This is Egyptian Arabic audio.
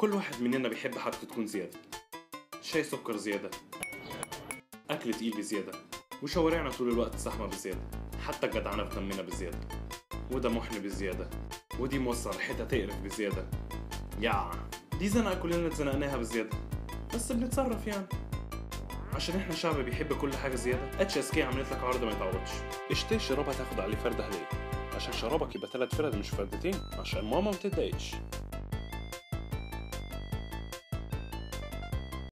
كل واحد مننا بيحب حاجته تكون زيادة شاي سكر زيادة أكل تقيل بزيادة وشوارعنا طول الوقت زحمة بزيادة حتى الجدعنة في دمنا بزيادة وده محن بزيادة ودي موصل ريحتها تقرف بزيادة يا دي زنقة كلنا اتزنقناها بزيادة بس بنتصرف يعني عشان احنا شعب بيحب كل حاجة زيادة اتش اس كي عملت لك عرض ما يتعوضش اشتري شراب هتاخد عليه فرد هدية عشان شرابك يبقى تلات فرد مش فردتين عشان ماما ما تتضايقش